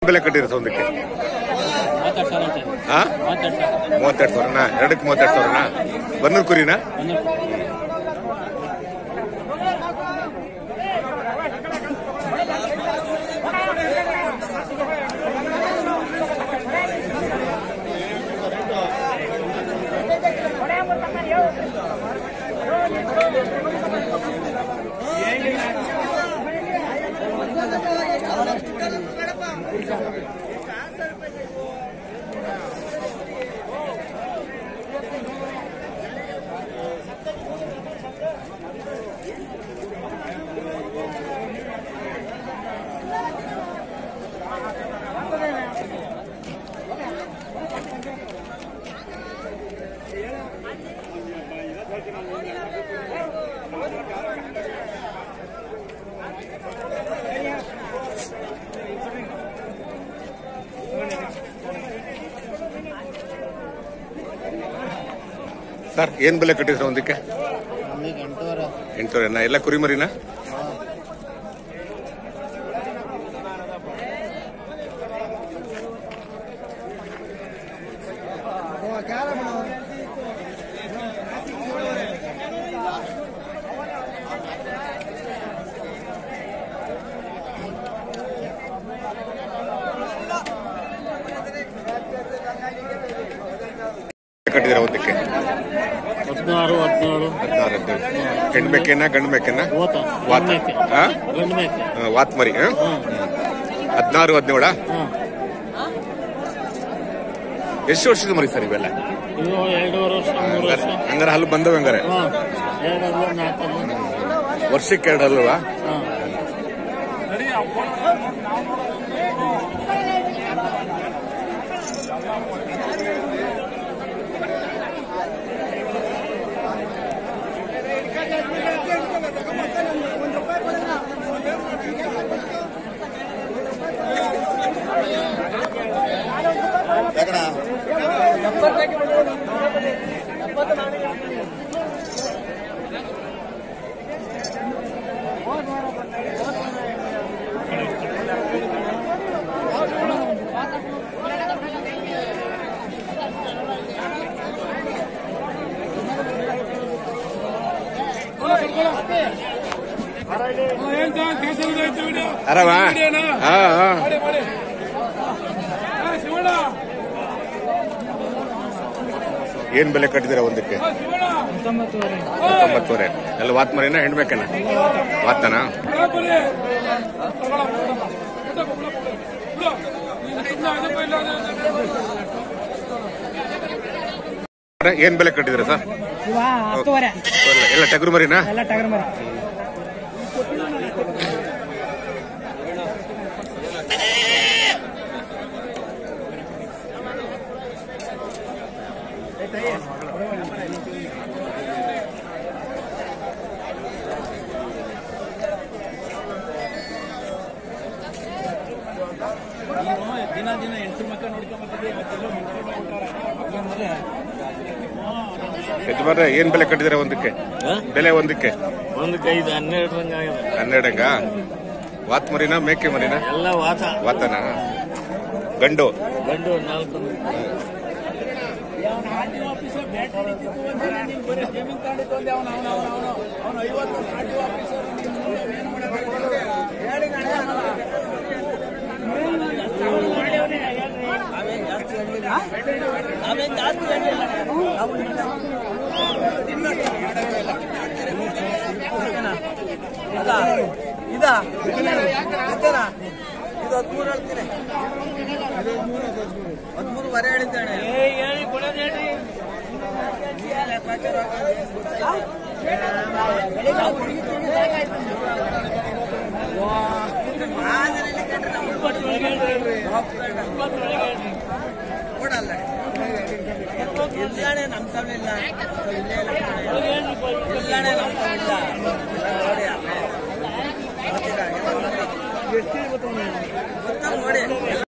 ಬೆಲೆ ಕಟ್ಟಿರೋ ಒಂದಕ್ಕೆ ಮೂವತ್ತೆರಡು ಸಾವಿರ ಅಂತೆ ಹಾ ಮೂವತ್ತೆರಡು ಸಾವಿರ ಮೂವತ್ತೆರಡು ಸಾವಿರನಾ ಎರಡಕ್ಕೆ ಮೂವತ್ತೆರಡು ಸಾವಿರನಾ ಬನ್ನೂರು ಕುರಿನಾ ಒಂದು ಸರ್ ಏನ್ ಬೆಲೆ ಕಟ್ಟಿದ್ರು ಒಂದಕ್ಕೆ ಒಂದಿಗೆ ಎಂಟೂವರೆ ಎಂಟುವರೆನಾ ಎಲ್ಲ ಕುರಿಮರಿನಾ ಕಟ್ಟಿದ್ರೆ ಒಂದಕ್ಕೆ ಹದಿನಾರು ಹದಿನೇಳು ಹದಿನಾರು ಹದಿನೇಳು ಹೆಣ್ಣು ಮೇಕೆನಾ ಗಂಡು ಮೇಕೆನಾ ಓತ ವಾತ ಮೇಕೆ ಹಾ? ಗಂಡು ಮೇಕೆ ಆ, ವಾತ್ ಮರಿ ಹಾ? ಹ್ಮ್ ಹದಿನಾರು ಹದಿನೇಳ ಹ್ಮ್ ಎಷ್ಟು ವರ್ಷದ ಮರಿ ಸರ್ ಇವೆಲ್ಲ ಇದು ಎರಡೂವರೆ ವರ್ಷ ಮೂರು ವರ್ಷ ಹಂಗಾರೆ ಹಲ್ಲು ಬಂದವ ಹಂಗಾರೆ ಹ್ಮ್ ಎರಡಲ್ಲ ನಾಲ್ಕಲ್ಲ ವರ್ಷಕ್ಕೆ ಎರಡು ಅಲ್ವಾ ಹ್ಮ್ ಆರಾಮ ಹಾ ಹಾ ಏನ್ ಬೆಲೆ ಕಟ್ಟಿದಿರ ಒಂದಕ್ಕೆ ಹತ್ತೊಂಬತ್ತುವರೆ ಎಲ್ಲ ವಾತ್ ಮರಿನಾ ಹೆಣ್ಬೇಕನ ವಾತನಾ ಏನ್ ಬೆಲೆ ಕಟ್ಟಿದಿರ ಸರ್ ಇವ ಹತ್ತುವರೆ ಎಲ್ಲ ಟಗರು ಮರಿನಾ ಎಲ್ಲ ಟಗರ್ ಮರಿ ಯಜಮಾನ್ರೆ ಏನ್ ಬೆಲೆ ಕಟ್ಟಿದಿರ ಒಂದಕ್ಕೆ ಬೆಲೆ ಒಂದಕ್ಕೆ ಒಂದಕ್ಕೆ ಐದು ಹನ್ನೆರಡು ರಂಗ ಆಗಿದೆ ಹನ್ನೆರಡಂಗ ವಾತ್ ಮರಿನಾ ಮೇಕೆ ಮರಿನಾ ಎಲ್ಲ ವಾತ ವಾತನಾ ಗಂಡು ಗಂಡು ನಾಲ್ಕು ಇದಾ ಎಷ್ಟನಾ? ಇದು ಹದಿಮೂರು ಹೇಳ್ತೀನಿ ಹದಿಮೂರು ವರೆ ಹೇಳಿದ್ದಾನೆ ಕೊಡಲ್ಲ ಇಲ್ಲಾಣೆ ನಮ್ ತಮಿಳಿಲ್ಲ ಇಲ್ಲೇ ಇಲ್ಲ ಇಲ್ಲಾಣೆ ನಮ್ ತಮಿಳಿಲ್ಲ